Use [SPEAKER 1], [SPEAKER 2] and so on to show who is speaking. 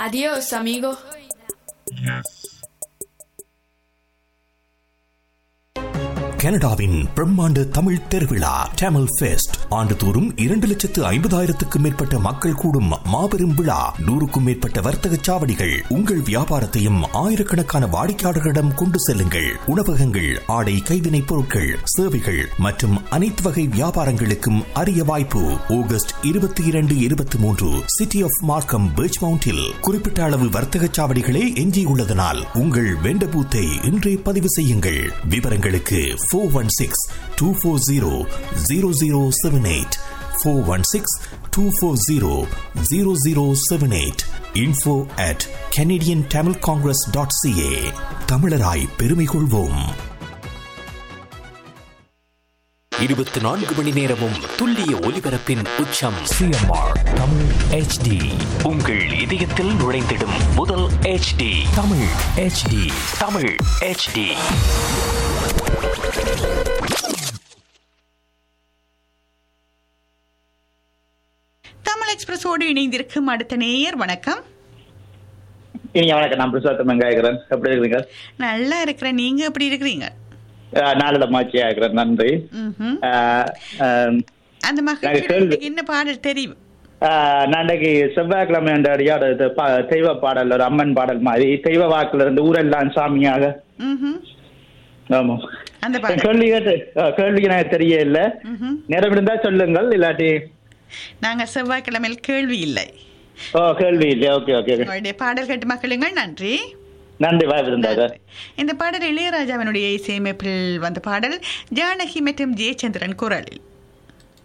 [SPEAKER 1] Adiós, amigo.
[SPEAKER 2] கனடாவின் பிரம்மாண்ட தமிழ் திருவிழா டேமல் ஃபெஸ்ட் ஆண்டுதோறும் இரண்டு லட்சத்து ஐம்பதாயிரத்துக்கும் மேற்பட்ட மக்கள் கூடும் மாபெரும் விழா நூறுக்கும் மேற்பட்ட வர்த்தக சாவடிகள் உங்கள் வியாபாரத்தையும் ஆயிரக்கணக்கான வாடிக்கையாளர்களிடம் கொண்டு செல்லுங்கள் உணவகங்கள் ஆடை கைவினைப் பொருட்கள் சேவைகள் மற்றும் அனைத்து வகை வியாபாரங்களுக்கும் அரிய வாய்ப்பு ஆகஸ்ட் இருபத்தி இரண்டு இருபத்தி மூன்று சிட்டி ஆஃப் மார்க்கம் பீச் மவுண்டில் குறிப்பிட்ட அளவு வர்த்தக சாவடிகளே எஞ்சியுள்ளதனால் உங்கள் வெண்ட பூத்தை இன்றே பதிவு செய்யுங்கள் விவரங்களுக்கு four one six two four zero zero zero seven eight four one six two four zero zero zero seven eight info at Canadian Tamil Congress dot CA தமிழராய் பெருமை கொள்வோம் இருபத்தி நான்கு மணி நேரமும் துல்லிய ஒலிபரப்பின் உச்சம் சிஎம்ஆர் தமிழ் ஹெச்டி உங்கள் இதயத்தில் நுழைந்திடும் முதல் HD Tamil HD Tamil HD
[SPEAKER 3] Tamil எக்ஸ்பிரஸோடு இணைந்திருக்கும் அடுத்த நேயர் வணக்கம்
[SPEAKER 4] இனிய வணக்கம் நான் பிரசாத் வெங்காயகரன் எப்படி இருக்கீங்க
[SPEAKER 3] நல்லா இருக்கிறேன் நீங்க எப்படி இருக்கிறீங்க
[SPEAKER 4] அஹ் நாளிடமாச்சியா இருக்கிறேன் நன்றி
[SPEAKER 3] ம்ஹும்.
[SPEAKER 4] அஹ், அஹ்,
[SPEAKER 3] அந்த
[SPEAKER 4] நாங்க கேள்வி-
[SPEAKER 3] மகிழ்ச்சி என்ன பாடல் தெரியும்
[SPEAKER 4] அஹ், நான் அன்றைக்கு செவ்வாய்க்கிழமை என்ற அடியோட இது பா- தெய்வ பாடல் ஒரு அம்மன் பாடல் மாதிரி தெய்வ வாக்குல இருந்து ஊரெல்லாம் சாமியாக
[SPEAKER 3] ம்ஹும்.
[SPEAKER 4] ஆமா
[SPEAKER 3] அந்த பாடல்
[SPEAKER 4] கேள்வி கேட்டு அஹ், கேள்வி எனக்கு தெரிய இல்ல
[SPEAKER 3] ம்ஹும்.
[SPEAKER 4] நேரம் இருந்தா சொல்லுங்கள் இல்லாட்டி
[SPEAKER 3] நாங்க செவ்வாய்க்கிழமையில் கேள்வி இல்லை
[SPEAKER 4] ஓ கேள்வி இல்லையா ஓகே ஓகே
[SPEAKER 3] உங்களுடைய பாடல் கேட்டு மகிழுங்கள் நன்றி
[SPEAKER 4] நன்றி வாய்ப்பு இருந்தாங்க
[SPEAKER 3] நன்றி. இந்த பாடல் இளையராஜாவினுடைய இசையமைப்பில் வந்த பாடல் ஜானகி மற்றும் ஜெயச்சந்திரன் குரலில்